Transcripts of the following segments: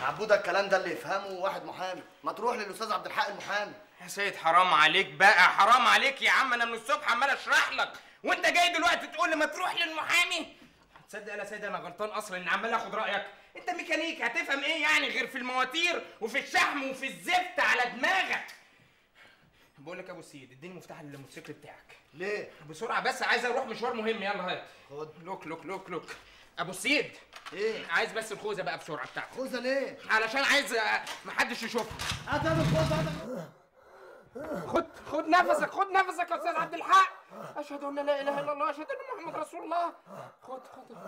عبوده الكلام ده اللي يفهمه واحد محامي ما تروح للاستاذ عبد الحق المحامي يا سيد حرام عليك بقى حرام عليك يا عم انا من الصبح عمال اشرح لك وانت جاي دلوقتي تقول لي ما تروح للمحامي تصدق انا سيد انا غلطان اصلا ان عمال اخد رايك انت ميكانيك هتفهم ايه يعني غير في المواتير وفي الشحم وفي الزفت على دماغك بقول لك يا ابو سيد اديني مفتاح الموتوسيكل بتاعك ليه بسرعه بس عايز اروح مشوار مهم يلا هات خد لوك لوك لوك لوك ابو سيد ايه عايز بس الخوذه بقى بسرعه بتاعتك خوذه ليه علشان عايز آه، محدش يشوفها هات هات الخوذه هات خد خد نفسك خد نفسك يا استاذ عبد الحق اشهد ان لا اله الا الله اشهد ان محمد رسول الله خد خد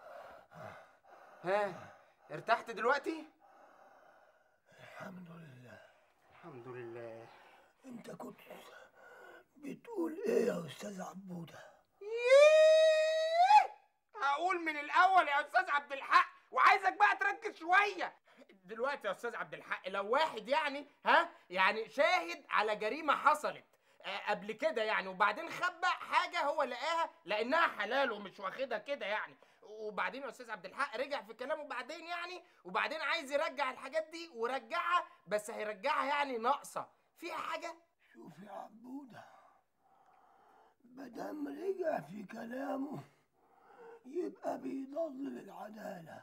ها ارتحت دلوقتي الحمد لله الحمد لله انت كنت بتقول ايه يا استاذ عبوده ييه! هقول من الاول يا استاذ عبد الحق وعايزك بقى تركز شويه دلوقتي يا استاذ عبد الحق لو واحد يعني ها يعني شاهد على جريمه حصلت آه، قبل كده يعني وبعدين خبى حاجه هو لقاها لانها حلال ومش واخدها كده يعني وبعدين يا استاذ عبد الحق رجع في كلامه بعدين يعني وبعدين عايز يرجع الحاجات دي ورجعها بس هيرجعها يعني ناقصه فيها حاجه شوف يا عبوده مادام رجع في كلامه يبقى بيضلل العداله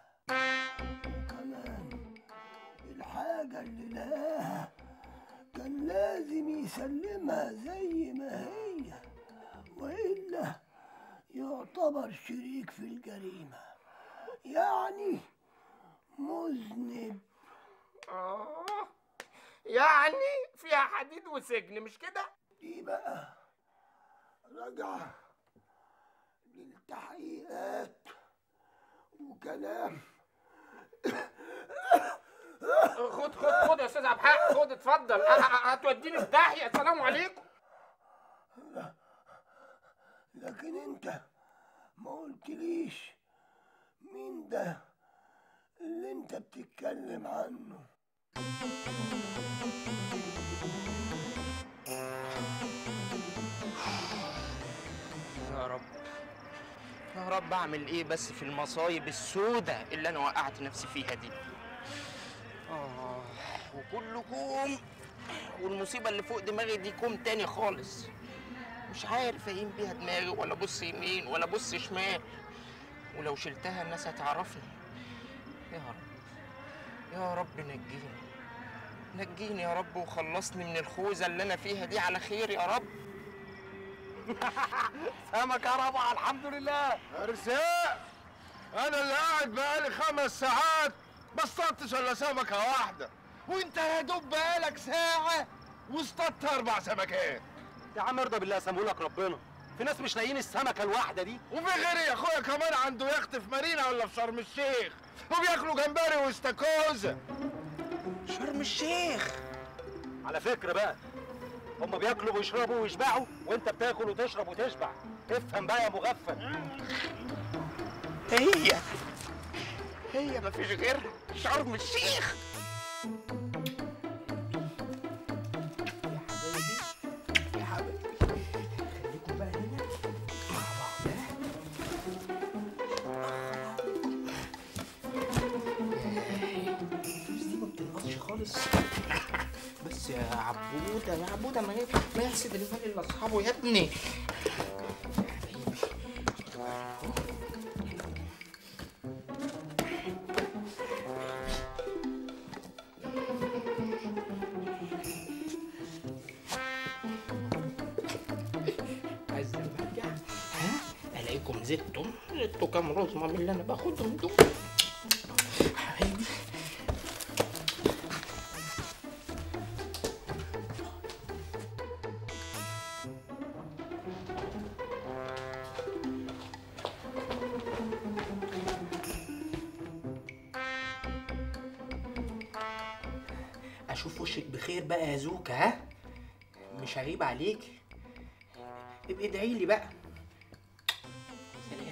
وكمان الحاجه اللي لقاها كان لازم يسلمها زي ما هي والا يعتبر شريك في الجريمه يعني مذنب آه يعني فيها حديد وسجن مش كده؟ دي بقى راجعة للتحقيقات وكلام خد خد خد يا استاذ عبد الحق خد اتفضل أه، أه، هتوديني في داهيه السلام عليكم لكن انت ما قلتليش مين ده اللي انت بتتكلم عنه يا رب يا رب اعمل ايه بس في المصايب السودة اللي انا وقعت نفسي فيها دي اه وكله كوم والمصيبه اللي فوق دماغي دي كوم تاني خالص مش عارف اقيم بيها دماغي ولا ابص يمين ولا ابص شمال ولو شلتها الناس هتعرفني يا رب يا رب نجيني نجيني يا رب وخلصني من الخوذه اللي انا فيها دي على خير يا رب سمك يا ربع الحمد لله ارزاق انا اللي قاعد بقالي خمس ساعات ما اصطدتش الا سمكه واحده وانت يا دوب بقالك ساعه واصطدت اربع سمكات يا عم ارضى بالله سامولك ربنا في ناس مش لاقيين السمكه الواحده دي وفي غيري يا اخويا كمان عنده يخت في مارينا ولا في شرم الشيخ وبياكلوا جمبري واستاكوزا شرم الشيخ على فكره بقى هم بياكلوا ويشربوا ويشبعوا وانت بتاكل وتشرب وتشبع افهم بقى يا مغفل هي هي مفيش غير شرم الشيخ يا حبايبي يا حبايبي خليكم بقى هنا مع بعض الفلوس دي ما بتنقصش خالص بس يا عبودة يا عبودة ما ي- ما يحسد المال الا اصحابه يا ابني عايز لما ارجع ها الاقيكم زدتوا زدتوا كام رزمه من اللي انا باخدهم دول حبايبي اشوف وشك بخير بقى يا زوكا ها مش هغيب عليك ابقي ادعي لي بقى سلام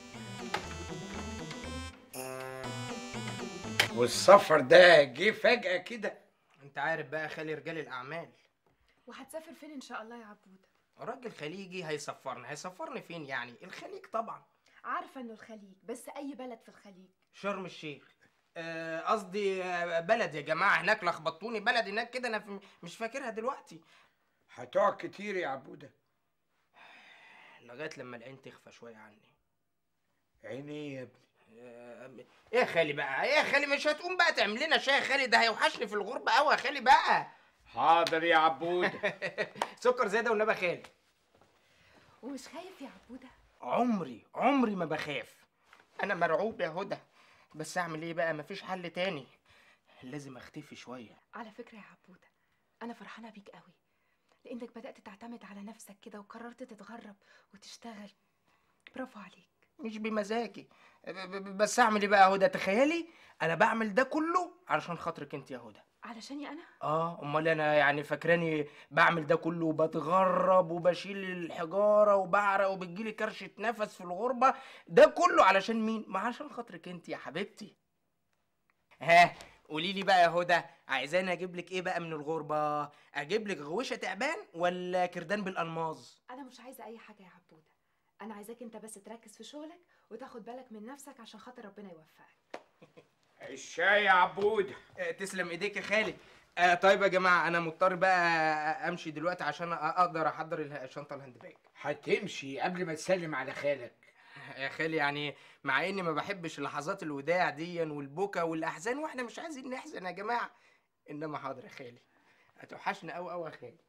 والسفر ده جه فجأة كده انت عارف بقى خالي رجال الاعمال وهتسافر فين ان شاء الله يا عبودة راجل خليجي هيسفرني هيسفرني فين يعني الخليج طبعا عارفة انه الخليج بس اي بلد في الخليج شرم الشيخ آه، قصدي آه، بلد يا جماعه هناك لخبطوني بلد هناك كده انا في- مش فاكرها دلوقتي هتقعد كتير يا عبودة لغايه لما العين تخفى شويه عني عيني يا ابني آه، ايه يا خالي بقى ايه يا خالي مش هتقوم بقى تعمل لنا شاي يا خالي ده هيوحشني في الغربه قوي يا خالي بقى حاضر يا عبودة سكر زياده والنبي يا خالي ومش خايف يا عبودة عمري عمري ما بخاف انا مرعوب يا هدى بس اعمل ايه بقى مفيش حل تاني لازم اختفي شويه على فكرة يا عبودة أنا فرحانة بيك قوي لأنك بدأت تعتمد على نفسك كده وقررت تتغرب وتشتغل برافو عليك مش بمزاجي ب- ب- بس اعمل ايه بقى يا هدى تخيلي انا بعمل ده كله علشان خاطرك انت يا هدى علشاني أنا اه امال انا يعني فاكراني بعمل ده كله وبتغرب وبشيل الحجاره وبعرق وبتجيلي كرشه نفس في الغربه ده كله علشان مين ما عشان خاطرك انت يا حبيبتي ها قولي لي بقى يا هدى عايزاني اجيب لك ايه بقى من الغربه اجيب لك غوشه تعبان ولا كردان بالالماظ أنا مش عايزة أي حاجة يا عبودة أنا عايزاك أنت بس تركز في شغلك وتاخد بالك من نفسك عشان خاطر ربنا يوفقك الشاي يا عبودة آه، تسلم ايديك يا خالد آه طيب يا جماعه انا مضطر بقى امشي دلوقتي عشان اقدر احضر اله- الشنطه الهاند باج هتمشي قبل ما تسلم على خالك يا خالي يعني مع اني ما بحبش لحظات الوداع دي والبكا والاحزان واحنا مش عايزين نحزن يا جماعه انما حاضر يا خالي هتوحشنا قوي قوي يا خالي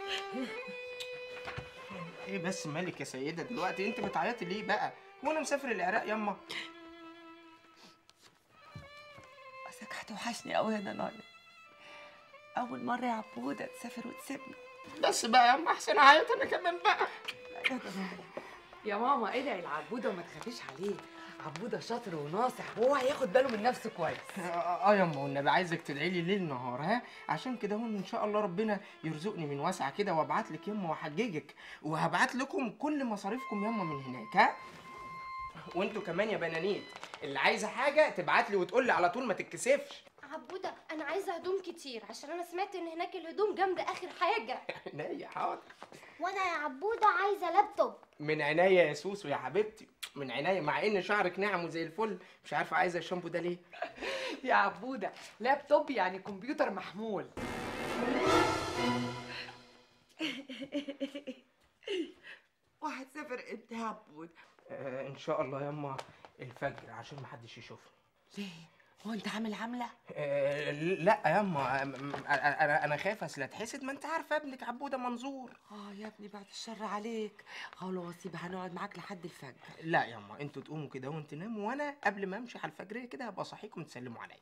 ايه بس مالك يا سيده دلوقتي انت بتعيطي ليه بقى هو انا مسافر العراق ياما بسك هتوحشني قوي يا نانا اول مره يا عبوده تسافر وتسيبني بس بقى ياما احسن اعيط انا كمان بقى يا ماما ادعي العبوده وما تخافيش عليه عبوده شاطر وناصح وهو هياخد باله من نفسه كويس اه آه ياما والنبي عايزك تدعي لي ليل نهار ها عشان كده هون ان شاء الله ربنا يرزقني من واسع كده وابعت لك ياما واحججك وهبعت لكم كل مصاريفكم ياما من هناك ها وانتوا كمان يا بنانيت اللي عايزه حاجه تبعت لي وتقول لي على طول ما تتكسفش عبودة أنا عايزة هدوم كتير عشان أنا سمعت إن هناك الهدوم جامدة آخر حاجة عينيا حاضر وأنا يا عبودة عايزة لابتوب من عينيا يا سوسو يا حبيبتي من عينيا مع ان شعرك ناعم وزي الفل مش عارفه عايزه الشامبو ده ليه يا عبوده لابتوب يعني كمبيوتر محمول وهتسافر امتى يا عبود آه ان شاء الله ياما الفجر عشان ما حدش يشوفني ليه هو انت عامل عامله آه، لا ياما أم- أم- انا انا خايف اصل اتحسد ما انت عارفه ابنك عبوده منظور اه يا ابني بعد الشر عليك خلاص يبقى هنقعد معاك لحد الفجر لا ياما انتوا تقوموا كده وانت تناموا وانا قبل ما امشي على الفجر كده هبقى صحيكم تسلموا عليا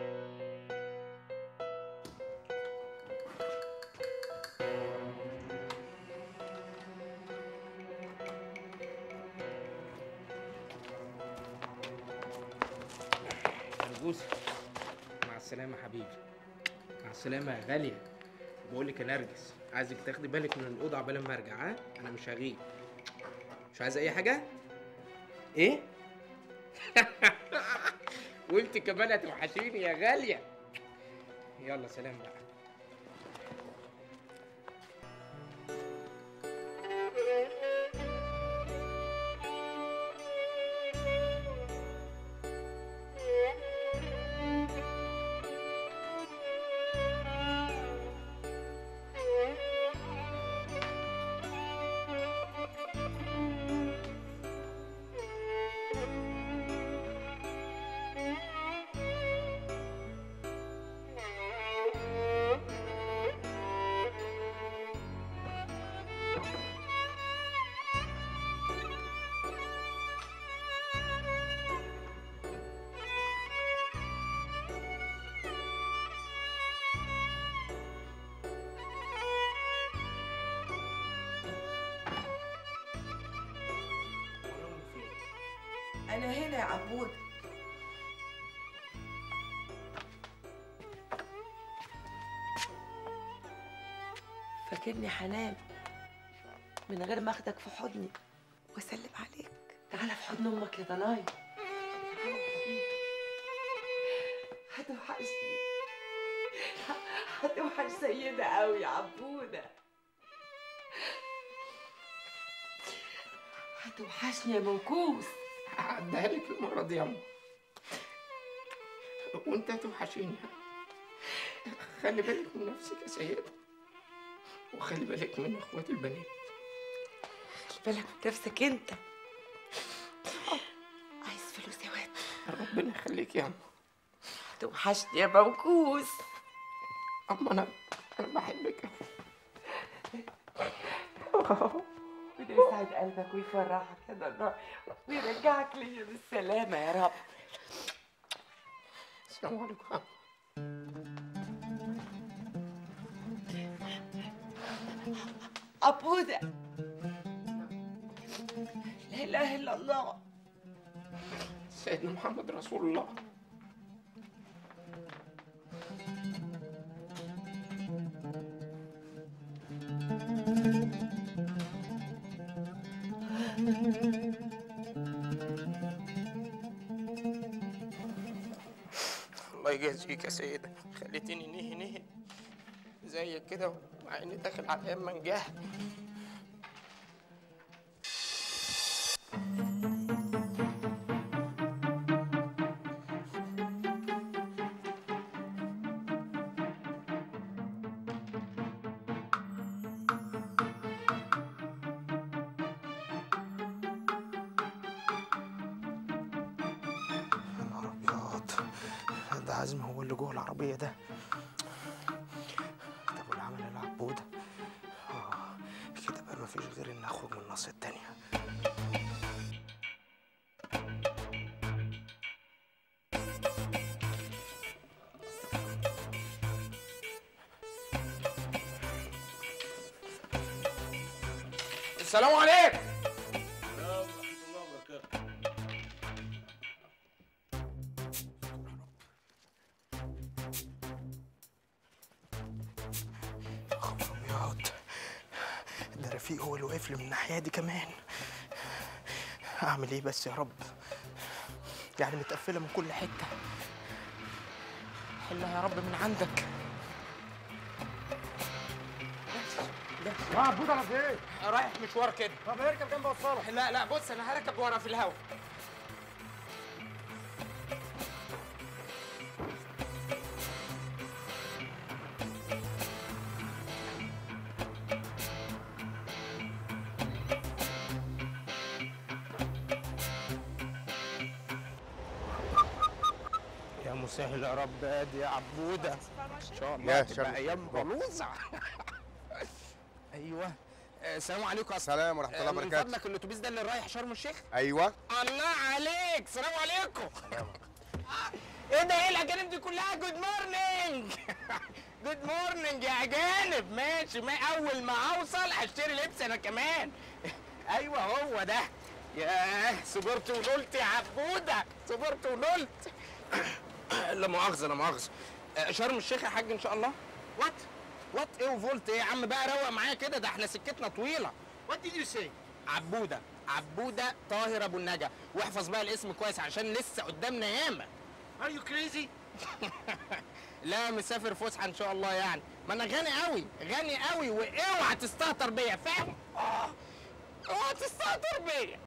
نرجوس مع السلامه حبيبي مع السلامه يا غاليه بقول لك يا نرجس عايزك تاخدي بالك من الاوضه عقبال ما ارجع ها انا مش هغيب مش عايزه اي حاجه ايه وانت كمان هتوحشيني يا غاليه يلا سلام بقى ونوم فين انا هنا يا عبود فاكرني هنام من غير ما اخدك في حضني واسلم عليك تعالى في حضن امك يا ضناي هتوحشني هتوحش سيدة قوي يا عبودة هتوحشني يا منكوس هعديها لك المره دي ياما وانت توحشيني خلي بالك من نفسك يا سيدة وخلي بالك من اخواتي البنات خلي بالك من نفسك انت عايز فلوس يا واد ربنا يخليك يا عم توحشني يا موكوس اما انا انا بحبك ربنا يسعد قلبك ويفرحك يا ضنا ويرجعك ليا بالسلامة يا رب السلام عليكم يا عم عبودة لا إله إلا الله سيدنا محمد رسول الله الله يجازيك يا سيدة خليتني نهي نهي زيك كده مع اني داخل على ايام منجاه يا نهار ابيض ده عزم هو اللي جوه العربيه ده طب والعمل العبوده اه كده بقى مفيش غير ان اخرج من النص التانية السلام عليكم خبر ابيض ده رفيق هو اللي واقف لي من الناحيه دي كمان اعمل ايه بس يا رب يعني متقفله من كل حته حلها يا رب من عندك يا عبود على فين؟ رايح مشوار كده طب اركب جنب وصلك لا لا بص انا هركب ورا في الهوا يا مسهل يا رب ادي يا عبوده ان شاء الله يا تبقى شرف. ايام بلوزه ايوه آه، السلام عليكم يا السلام ورحمه الله من وبركاته فضلك الاتوبيس ده اللي رايح شرم الشيخ ايوه الله عليك سلام عليكم ايه ده ايه الاجانب دي كلها جود مورنينج جود مورنينج يا اجانب ماشي ما اول ما اوصل هشتري لبس انا كمان ايوه هو ده ياه صبرت ونلت يا عبوده صبرت ونلت لا مؤاخذه لا مؤاخذه آه، شرم الشيخ يا حاج ان شاء الله وات وات ايه وفولت ايه يا عم بقى روق معايا كده ده احنا سكتنا طويله وات ديد يو سي عبوده عبوده طاهر ابو النجا واحفظ بقى الاسم كويس عشان لسه قدامنا ياما ار يو كريزي لا مسافر فسحه ان شاء الله يعني ما انا غني قوي غني قوي واوعى تستهتر بيا فاهم اه اوعى تستهتر بيا